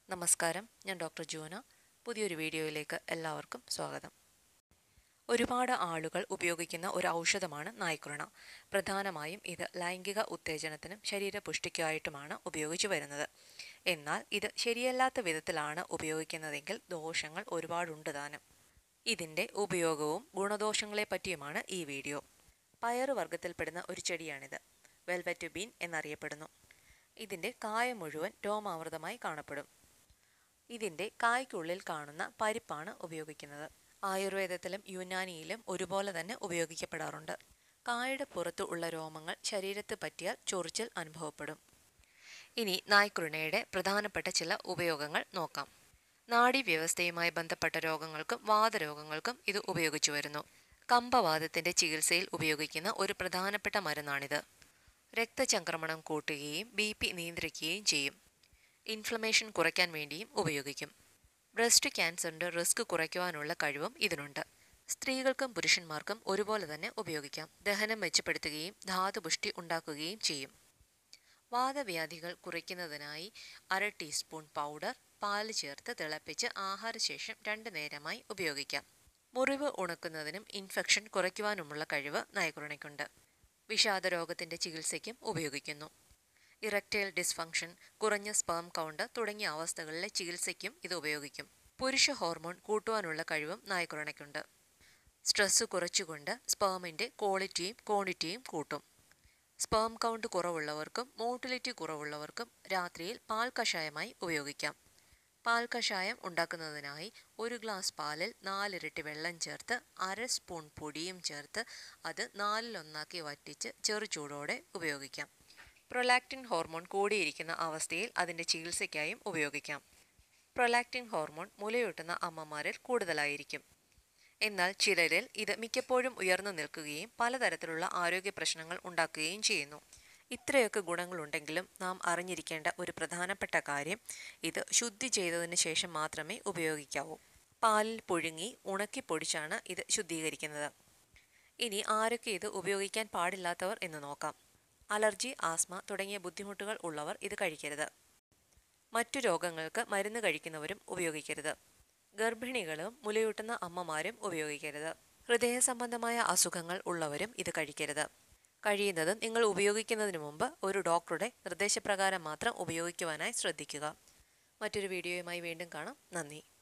നമസ്കാരം ഞാൻ ഡോക്ടർ ജൂന പുതിയൊരു വീഡിയോയിലേക്ക് എല്ലാവർക്കും സ്വാഗതം ഒരുപാട് ആളുകൾ ഉപയോഗിക്കുന്ന ഒരു ഔഷധമാണ് നായ്ക്കുറണ പ്രധാനമായും ഇത് ലൈംഗിക ഉത്തേജനത്തിനും ശരീരപുഷ്ടിക്കായിട്ടുമാണ് ഉപയോഗിച്ചു വരുന്നത് എന്നാൽ ഇത് ശരിയല്ലാത്ത വിധത്തിലാണ് ഉപയോഗിക്കുന്നതെങ്കിൽ ദോഷങ്ങൾ ഒരുപാടുണ്ട് താനും ഇതിൻ്റെ ഉപയോഗവും ഗുണദോഷങ്ങളെ പറ്റിയുമാണ് ഈ വീഡിയോ പയറുവർഗത്തിൽപ്പെടുന്ന ഒരു ചെടിയാണിത് വെൽവെറ്റ് ബീൻ എന്നറിയപ്പെടുന്നു ഇതിൻ്റെ കായ മുഴുവൻ രോമാവൃതമായി കാണപ്പെടും ഇതിൻ്റെ കായ്ക്കുള്ളിൽ കാണുന്ന പരിപ്പാണ് ഉപയോഗിക്കുന്നത് ആയുർവേദത്തിലും യുനാനിയിലും ഒരുപോലെ തന്നെ ഉപയോഗിക്കപ്പെടാറുണ്ട് കായയുടെ പുറത്ത് ഉള്ള രോമങ്ങൾ ശരീരത്ത് പറ്റിയാൽ ചൊറിച്ചിൽ അനുഭവപ്പെടും ഇനി നായ്ക്കുരുണയുടെ പ്രധാനപ്പെട്ട ചില ഉപയോഗങ്ങൾ നോക്കാം നാഡീവ്യവസ്ഥയുമായി ബന്ധപ്പെട്ട രോഗങ്ങൾക്കും വാതരോഗങ്ങൾക്കും ഇത് ഉപയോഗിച്ചു വരുന്നു കമ്പവാദത്തിന്റെ ചികിത്സയിൽ ഉപയോഗിക്കുന്ന ഒരു പ്രധാനപ്പെട്ട മരുന്നാണിത് രക്തചംക്രമണം കൂട്ടുകയും ബി പി നിയന്ത്രിക്കുകയും ചെയ്യും ഇൻഫ്ലമേഷൻ കുറയ്ക്കാൻ വേണ്ടിയും ഉപയോഗിക്കും ബ്രസ്റ്റ് ക്യാൻസറിന്റെ റിസ്ക് കുറയ്ക്കുവാനുള്ള കഴിവും ഇതിനുണ്ട് സ്ത്രീകൾക്കും പുരുഷന്മാർക്കും ഒരുപോലെ തന്നെ ഉപയോഗിക്കാം ദഹനം മെച്ചപ്പെടുത്തുകയും ധാതുപുഷ്ടി ഉണ്ടാക്കുകയും ചെയ്യും വാദവ്യാധികൾ കുറയ്ക്കുന്നതിനായി അര ടീസ്പൂൺ പൗഡർ പാല് ചേർത്ത് തിളപ്പിച്ച് ആഹാരശേഷം രണ്ട് നേരമായി ഉപയോഗിക്കാം മുറിവ് ഉണക്കുന്നതിനും ഇൻഫെക്ഷൻ കുറയ്ക്കുവാനുമുള്ള കഴിവ് നയക്കുറണയ്ക്കുണ്ട് വിഷാദരോഗത്തിന്റെ ചികിത്സയ്ക്കും ഉപയോഗിക്കുന്നു ഇറക്റ്റൈൽ ഡിസ്ഫങ്ഷൻ കുറഞ്ഞ സ്പേം കൗണ്ട് തുടങ്ങിയ അവസ്ഥകളിലെ ചികിത്സയ്ക്കും ഇത് ഉപയോഗിക്കും പുരുഷ ഹോർമോൺ കൂട്ടുവാനുള്ള കഴിവും നായ്ക്കുറണയ്ക്കുണ്ട് സ്ട്രെസ് കുറച്ചുകൊണ്ട് സ്പേമിന്റെ ക്വാളിറ്റിയും ക്വാണ്ടിറ്റിയും കൂട്ടും സ്പേം കൗണ്ട് കുറവുള്ളവർക്കും മോട്ടിലിറ്റി കുറവുള്ളവർക്കും രാത്രിയിൽ പാൽ കഷായമായി ഉപയോഗിക്കാം പാൽ കഷായം ഉണ്ടാക്കുന്നതിനായി ഒരു ഗ്ലാസ് പാലിൽ നാലിരട്ടി വെള്ളം ചേർത്ത് അര സ്പൂൺ പൊടിയും ചേർത്ത് അത് നാലിലൊന്നാക്കി വറ്റിച്ച് ചെറു ചൂടോടെ ഉപയോഗിക്കാം പ്രൊലാക്റ്റിൻ ഹോർമോൺ കൂടിയിരിക്കുന്ന അവസ്ഥയിൽ അതിൻ്റെ ചികിത്സയ്ക്കായും ഉപയോഗിക്കാം പ്രൊലാക്റ്റിൻ ഹോർമോൺ മുലയൂട്ടുന്ന അമ്മമാരിൽ കൂടുതലായിരിക്കും എന്നാൽ ചിലരിൽ ഇത് മിക്കപ്പോഴും ഉയർന്നു നിൽക്കുകയും പലതരത്തിലുള്ള ആരോഗ്യ പ്രശ്നങ്ങൾ ഉണ്ടാക്കുകയും ചെയ്യുന്നു ഇത്രയൊക്കെ ഗുണങ്ങളുണ്ടെങ്കിലും നാം അറിഞ്ഞിരിക്കേണ്ട ഒരു പ്രധാനപ്പെട്ട കാര്യം ഇത് ശുദ്ധി ചെയ്തതിന് ശേഷം മാത്രമേ ഉപയോഗിക്കാവൂ പാലിൽ പുഴുങ്ങി ഉണക്കി പൊടിച്ചാണ് ഇത് ശുദ്ധീകരിക്കുന്നത് ഇനി ആരൊക്കെ ഇത് ഉപയോഗിക്കാൻ പാടില്ലാത്തവർ എന്ന് നോക്കാം അലർജി ആസ്മ തുടങ്ങിയ ബുദ്ധിമുട്ടുകൾ ഉള്ളവർ ഇത് കഴിക്കരുത് മറ്റു രോഗങ്ങൾക്ക് മരുന്ന് കഴിക്കുന്നവരും ഉപയോഗിക്കരുത് ഗർഭിണികളും മുലയൂട്ടുന്ന അമ്മമാരും ഉപയോഗിക്കരുത് ഹൃദയ സംബന്ധമായ അസുഖങ്ങൾ ഉള്ളവരും ഇത് കഴിക്കരുത് കഴിയുന്നതും നിങ്ങൾ ഉപയോഗിക്കുന്നതിന് മുമ്പ് ഒരു ഡോക്ടറുടെ നിർദ്ദേശപ്രകാരം മാത്രം ഉപയോഗിക്കുവാനായി ശ്രദ്ധിക്കുക മറ്റൊരു വീഡിയോയുമായി വീണ്ടും കാണാം നന്ദി